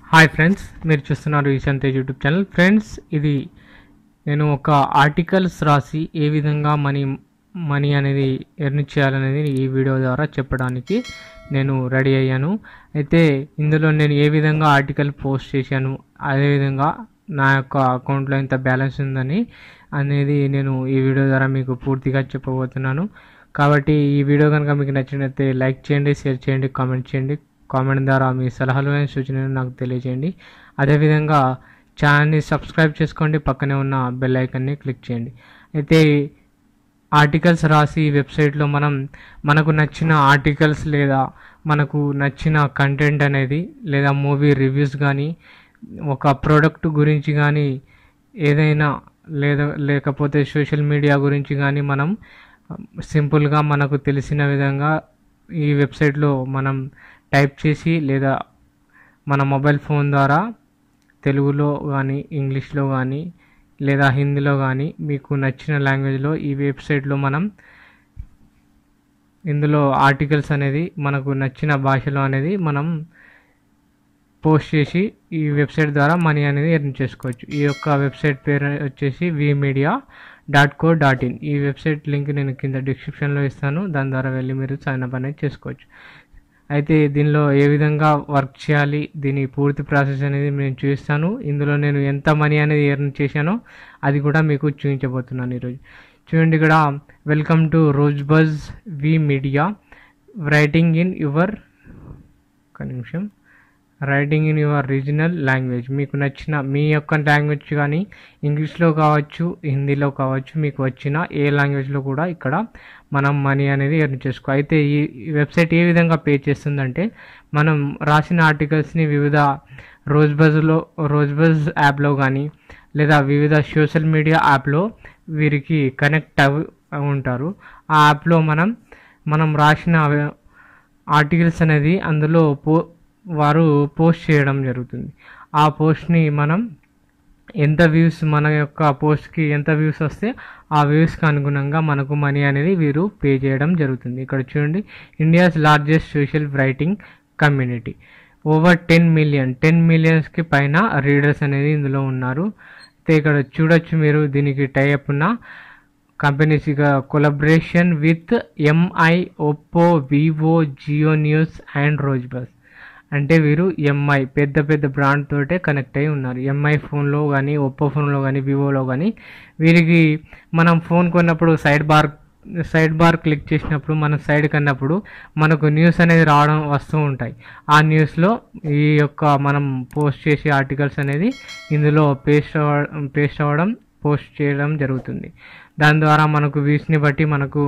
hi friends మీరు చూస్తున్నారు Ishan Tej YouTube channel friends ఇది నేను ఒక ఆర్టికల్స్ రాసి ఏ విధంగా మనీ మనీ అనేది ఎర్న్ చేయాలనేది ఈ వీడియో ద్వారా చెప్పడానికి నేను రెడీ అయ్యాను అయితే ఇందులో నేను ఏ విధంగా ఆర్టికల్ పోస్ట్ చేశాను అదేవిధంగా నా యొక్క అకౌంట్లో ఎంత బ్యాలెన్స్ ఉందని అనేది నేను ఈ వీడియో ద్వారా మీకు పూర్తిగా చెప్పబోతున్నాను కాబట్టి ఈ వీడియో కనుక మీకు నచ్చినట్లయితే లైక్ చేయండి షేర్ చేయండి కామెంట్ చేయండి కామెంట్ ద్వారా మీ సలహాలు and సూచనలు నాకు తెలియజేయండి అదేవిధంగా ఛానల్ని సబ్స్క్రైబ్ చేసుకోండి పక్కనే ఉన్న బెల్ ఐకన్ని క్లిక్ చేయండి అయితే ఆర్టికల్స్ రాసి ఈ వెబ్సైట్లో మనం మనకు నచ్చిన ఆర్టికల్స్ లేదా మనకు నచ్చిన కంటెంట్ అనేది లేదా మూవీ రివ్యూస్ కానీ ఒక ప్రోడక్ట్ గురించి కానీ ఏదైనా లేదా లేకపోతే సోషల్ మీడియా గురించి కానీ మనం సింపుల్గా మనకు తెలిసిన విధంగా ఈ వెబ్సైట్లో మనం టైప్ చేసి లేదా మన మొబైల్ ఫోన్ ద్వారా తెలుగులో కానీ ఇంగ్లీష్లో కానీ లేదా హిందీలో కానీ మీకు నచ్చిన లాంగ్వేజ్లో ఈ వెబ్సైట్లో మనం ఇందులో ఆర్టికల్స్ అనేది మనకు నచ్చిన భాషలో అనేది మనం పోస్ట్ చేసి ఈ వెబ్సైట్ ద్వారా మనీ అనేది ఎర్న్ చేసుకోవచ్చు ఈ యొక్క వెబ్సైట్ పేరు వచ్చేసి V media dot co dot in ఈ వెబ్సైట్ లింక్ నేను కింద డిస్క్రిప్షన్లో ఇస్తాను దాని ద్వారా వెళ్ళి మీరు సైన్ అప్ అనేది చేసుకోవచ్చు అయితే దీనిలో ఏ విధంగా వర్క్ చేయాలి దీని పూర్తి ప్రాసెస్ అనేది నేను చూపిస్తాను ఇందులో నేను ఎంత మనీ అనేది ఎర్న్ చేశానో అది కూడా మీకు చూపించబోతున్నాను ఈరోజు చూడండి ఇక్కడ welcome to Rozbuzz V media writing in your ఒక నిమిషం writing in your regional language మీకు నచ్చిన మీ యొక్క లాంగ్వేజ్ కానీ ఇంగ్లీష్లో కావచ్చు హిందీలో కావచ్చు మీకు వచ్చిన ఏ లాంగ్వేజ్లో కూడా ఇక్కడ మనం మనీ అనేది ఎర్న్ చేసుకో అయితే ఈ వెబ్సైట్ ఏ విధంగా పే చేస్తుందంటే మనం రాసిన ఆర్టికల్స్ని వివిధ రోజ్ బజ్లో రోజ్ బజ్ యాప్లో కానీ లేదా వివిధ సోషల్ మీడియా యాప్లో వీరికి కనెక్ట్ అవి ఉంటారు ఆ యాప్లో మనం మనం రాసిన ఆర్టికల్స్ అనేది అందులో పో వారు పోస్ట్ చేయడం జరుగుతుంది ఆ పోస్ట్ని మనం ఎంత వ్యూస్ మన యొక్క పోస్ట్కి ఎంత వ్యూస్ వస్తే ఆ వ్యూస్కి అనుగుణంగా మనకు మనీ అనేది వీరు పే చేయడం జరుగుతుంది ఇక్కడ చూడండి India's largest social writing community over ten million ten మిలియన్స్కి పైన రీడర్స్ అనేది ఇందులో ఉన్నారు అయితే ఇక్కడ చూడొచ్చు మీరు దీనికి టైఅప్ ఉన్న కంపెనీస్ ఇక collaboration with Mi Oppo Vivo Jio news and Rozbuzz అంటే వీరు ఎంఐ పెద్ద పెద్ద బ్రాండ్ తోటే కనెక్ట్ అయి ఉన్నారు ఎంఐ ఫోన్లో కానీ ఒప్పో ఫోన్లో కానీ వివోలో కానీ వీరికి మనం ఫోన్ కొన్నప్పుడు side bar side bar click చేసినప్పుడు మనం సైడ్ కన్నప్పుడు మనకు న్యూస్ అనేది రావడం వస్తూ ఉంటాయి ఆ న్యూస్లో ఈ యొక్క మనం పోస్ట్ చేసే ఆర్టికల్స్ అనేది ఇందులో పేస్ట్ అవ్వడం పేస్ట్ అవ్వడం పోస్ట్ చేయడం జరుగుతుంది దాని ద్వారా మనకు వ్యూస్ని బట్టి మనకు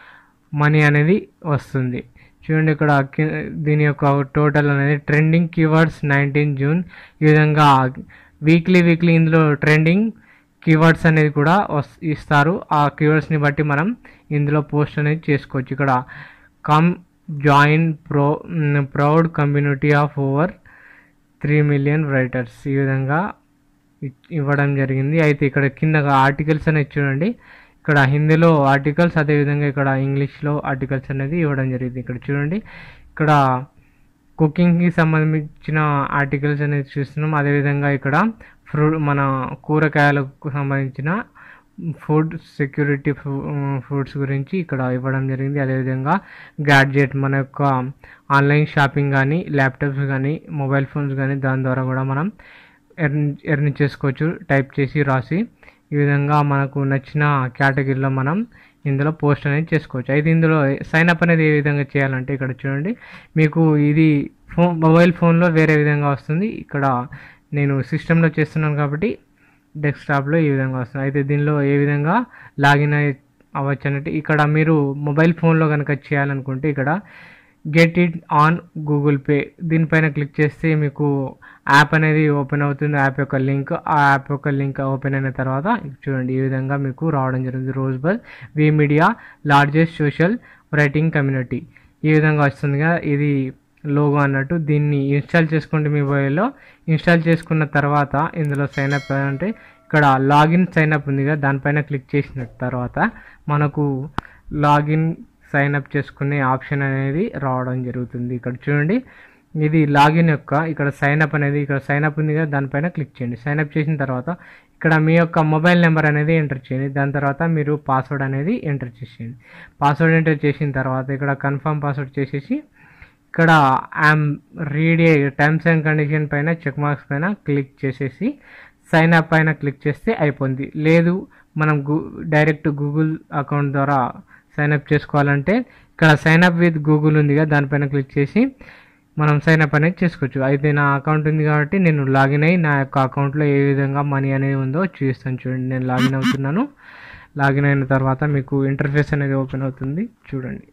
మనీ అనేది వస్తుంది చూడండి ఇక్కడ కి- దీని యొక్క టోటల్ అనేది ట్రెండింగ్ కీవర్డ్స్ నైన్టీన్ జూన్ ఈ విధంగా వీక్లీ వీక్లీ ఇందులో ట్రెండింగ్ కీవర్డ్స్ అనేది కూడా వస్ ఇస్తారు ఆ కీవర్డ్స్ని బట్టి మనం ఇందులో పోస్ట్ అనేది చేసుకోవచ్చు ఇక్కడ come join pro proud community of over three million writers ఈ విధంగా ఇచ్- ఇవ్వడం జరిగింది అయితే ఇక్కడ కింద ఆర్టికల్స్ అనేది చూడండి ఇక్కడ హిందీలో ఆర్టికల్స్ అదేవిధంగా ఇక్కడ ఇంగ్లీష్లో ఆర్టికల్స్ అనేది ఇవ్వడం జరిగింది ఇక్కడ చూడండి ఇక్కడ కుకింగ్కి సంబంధించిన ఆర్టికల్స్ అనేది చూస్తున్నాం అదేవిధంగా ఇక్కడ ఫ్రూట్ మన కూరగాయలకు సంబంధించిన ఫుడ్ సెక్యూరిటీ ఫుడ్స్ గురించి ఇక్కడ ఇవ్వడం జరిగింది అదేవిధంగా గ్యాడ్జెట్ మన యొక్క ఆన్లైన్ షాపింగ్ కానీ ల్యాప్టాప్స్ కానీ మొబైల్ ఫోన్స్ కానీ దాని ద్వారా కూడా మనం ఎర్న్ ఎర్న్ చేసుకోవచ్చు టైప్ చేసి రాసి ఈ విధంగా మనకు నచ్చిన కేటగిరీలో మనం ఇందులో పోస్ట్ అనేది చేసుకోవచ్చు అయితే ఇందులో సైన్ అప్ అనేది ఏ విధంగా చేయాలంటే ఇక్కడ చూడండి మీకు ఇది ఫోన్ మొబైల్ ఫోన్లో వేరే విధంగా వస్తుంది ఇక్కడ నేను సిస్టంలో చేస్తున్నాను కాబట్టి డెస్క్టాప్లో ఈ విధంగా వస్తుంది అయితే దీనిలో ఏ విధంగా లాగిన్ అయ్యి అవ్వచ్చు అన్నట్టు ఇక్కడ మీరు మొబైల్ ఫోన్లో కనుక చేయాలనుకుంటే ఇక్కడ get it on Google Pay దీనిపైన క్లిక్ చేస్తే మీకు యాప్ అనేది ఓపెన్ అవుతుంది యాప్ యొక్క లింక్ ఆ యాప్ యొక్క లింక్ ఓపెన్ అయిన తర్వాత చూడండి ఈ విధంగా మీకు రావడం జరుగుతుంది రోజ్ బల్ V media largest social writing community ఈ విధంగా వస్తుందిగా ఇది లోగో అన్నట్టు దీన్ని ఇన్స్టాల్ చేసుకోండి మీ మొబైల్లో ఇన్స్టాల్ చేసుకున్న తర్వాత ఇందులో సైన్ అప్ అంటే ఇక్కడ లాగిన్ సైన్ అప్ ఉంది కదా దానిపైన క్లిక్ చేసిన తర్వాత మనకు లాగిన్ సైన్ అప్ చేసుకునే ఆప్షన్ అనేది రావడం జరుగుతుంది ఇక్కడ చూడండి ఇది లాగిన్ యొక్క ఇక్కడ సైన్ అప్ అనేది ఇక్కడ సైన్ అప్ ఉంది కదా దానిపైన క్లిక్ చేయండి సైన్ అప్ చేసిన తర్వాత ఇక్కడ మీ యొక్క మొబైల్ నెంబర్ అనేది ఎంటర్ చేయండి దాని తర్వాత మీరు పాస్వర్డ్ అనేది ఎంటర్ చేసేయండి పాస్వర్డ్ ఎంటర్ చేసిన తర్వాత ఇక్కడ కన్ఫర్మ్ పాస్వర్డ్ చేసేసి ఇక్కడ I'm read terms and condition పైన చెక్ మార్క్స్ పైన క్లిక్ చేసేసి సైన్ అప్ పైన క్లిక్ చేస్తే అయిపోయింది లేదు మనం గూ డైరెక్ట్ గూగుల్ అకౌంట్ ద్వారా సైన్ అప్ చేసుకోవాలంటే ఇక్కడ సైన్ అప్ విత్ గూగుల్ ఉంది కదా దానిపైన క్లిక్ చేసి మనం సైన్ అప్ అనేది చేసుకోవచ్చు అయితే నా అకౌంట్ ఉంది కాబట్టి నేను లాగిన్ అయ్యి నా యొక్క అకౌంట్లో ఏ విధంగా మనీ అనేది ఉందో చూపిస్తాను చూడండి నేను లాగిన్ అవుతున్నాను లాగిన్ అయిన తర్వాత మీకు ఇంటర్ఫేస్ అనేది ఓపెన్ అవుతుంది చూడండి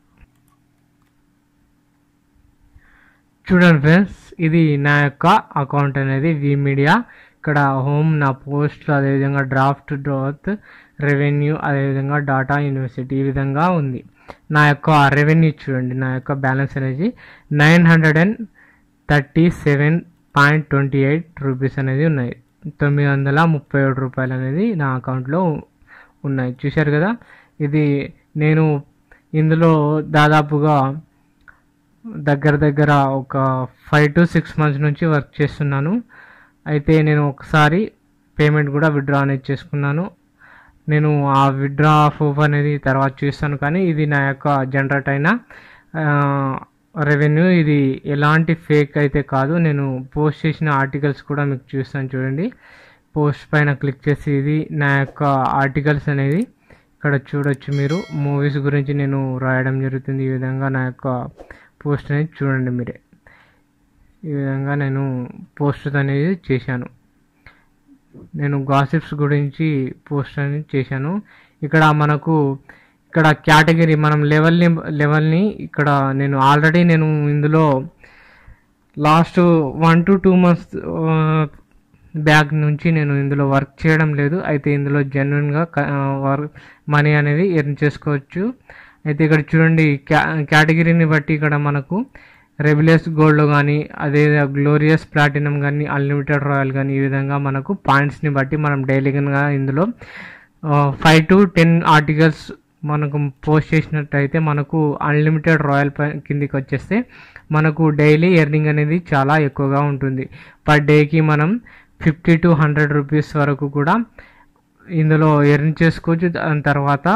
చూడండి ఫ్రెండ్స్ ఇది నా యొక్క అకౌంట్ అనేది వి మీడియా ఇక్కడ హోమ్ నా పోస్ట్ అదేవిధంగా డ్రాఫ్ట్ డ్రాత్ రెవెన్యూ అదేవిధంగా డాటా యూనివర్సిటీ ఈ విధంగా ఉంది నా యొక్క రెవెన్యూ చూడండి నా యొక్క బ్యాలెన్స్ అనేది nine hundred and thirty seven point twenty eight rupees అనేది ఉన్నాయి తొమ్మిది వందల ముప్పై ఏడు రూపాయలు అనేది నా అకౌంట్లో ఉన్నాయి చూశారు కదా ఇది నేను ఇందులో దాదాపుగా దగ్గర దగ్గర ఒక ఫైవ్ టు సిక్స్ మంత్స్ నుంచి వర్క్ చేస్తున్నాను అయితే నేను ఒకసారి పేమెంట్ కూడా విత్డ్రా అనేది చేసుకున్నాను నేను ఆ విత్డ్రా ప్రూఫ్ అనేది తర్వాత చూస్తాను కానీ ఇది నా యొక్క జనరేట్ అయిన రెవెన్యూ ఇది ఎలాంటి ఫేక్ అయితే కాదు నేను పోస్ట్ చేసిన ఆర్టికల్స్ కూడా మీకు చూస్తాను చూడండి పోస్ట్ పైన క్లిక్ చేసి ఇది నా యొక్క ఆర్టికల్స్ అనేది ఇక్కడ చూడొచ్చు మీరు మూవీస్ గురించి నేను రాయడం జరుగుతుంది ఈ విధంగా నా యొక్క పోస్ట్ అనేది చూడండి మీరే ఈ విధంగా నేను పోస్ట్ అనేది చేశాను నేను గాసిప్స్ గురించి పోస్ట్ అనేది చేశాను ఇక్కడ మనకు ఇక్కడ కేటగిరీ మనం లెవెల్ని లెవెల్ని ఇక్కడ నేను ఆల్రెడీ నేను ఇందులో last one to two months back నుంచి నేను ఇందులో వర్క్ చేయడం లేదు అయితే ఇందులో జెన్యున్గా వర్క్ మనీ అనేది ఎర్న్ చేసుకోవచ్చు అయితే ఇక్కడ చూడండి క్యా కేటగిరీని బట్టి ఇక్కడ మనకు రెబిలియస్ గోల్డ్ కానీ అదే గ్లోరియస్ ప్లాటినం కానీ అన్లిమిటెడ్ రాయల్ కానీ ఈ విధంగా మనకు పాయింట్స్ని బట్టి మనం డైలీగా ఇందులో ఫైవ్ టు టెన్ ఆర్టికల్స్ మనకు పోస్ట్ చేసినట్టయితే మనకు అన్లిమిటెడ్ రాయల్ కిందికి వచ్చేస్తే మనకు డైలీ ఎర్నింగ్ అనేది చాలా ఎక్కువగా ఉంటుంది పర్ డేకి మనం ఫిఫ్టీ టు హండ్రెడ్ రూపీస్ వరకు కూడా ఇందులో ఎర్న్ చేసుకోవచ్చు దాని తర్వాత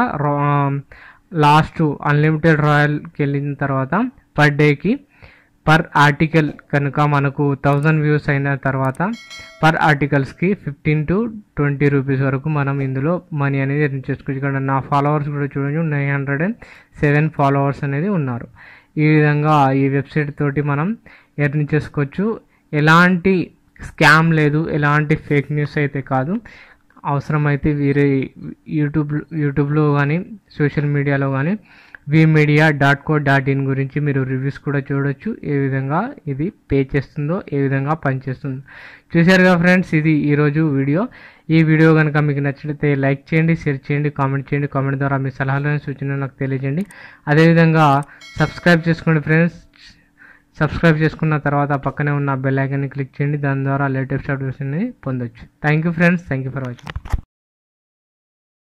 లాస్ట్ అన్లిమిటెడ్ రాయల్కి వెళ్ళిన తర్వాత పర్ డేకి పర్ ఆర్టికల్ కనుక మనకు థౌజండ్ వ్యూస్ అయిన తర్వాత పర్ ఆర్టికల్స్కి ఫిఫ్టీన్ టు ట్వంటీ రూపీస్ వరకు మనం ఇందులో మనీ అనేది ఎర్న్ చేసుకోవచ్చు ఇక్కడ నా ఫాలోవర్స్ కూడా చూడండి nine hundred and seven followers అనేది ఉన్నారు ఈ విధంగా ఈ వెబ్సైట్ తోటి మనం ఎర్న్ చేసుకోవచ్చు ఎలాంటి స్కామ్ లేదు ఎలాంటి ఫేక్ న్యూస్ అయితే కాదు అవసరమైతే వేరే యూట్యూబ్ యూట్యూబ్లో కానీ సోషల్ మీడియాలో కానీ V media dot co dot in గురించి మీరు రివ్యూస్ కూడా చూడొచ్చు ఏ విధంగా ఇది పే చేస్తుందో ఏ విధంగా పనిచేస్తుందో చూశారుగా ఫ్రెండ్స్ ఇది ఈరోజు వీడియో ఈ వీడియో కనుక మీకు నచ్చితే లైక్ చేయండి షేర్ చేయండి కామెంట్ చేయండి కామెంట్ ద్వారా మీ సలహాలను సూచనలు నాకు తెలియజేయండి అదేవిధంగా సబ్స్క్రైబ్ చేసుకోండి ఫ్రెండ్స్ సబ్స్క్రైబ్ చేసుకున్న తర్వాత పక్కనే ఉన్న బెల్ ఐకాన్ని క్లిక్ చేయండి దాని ద్వారా లేటెస్ట్ అప్డేట్స్ పొందొచ్చు thank you friends thank you for watching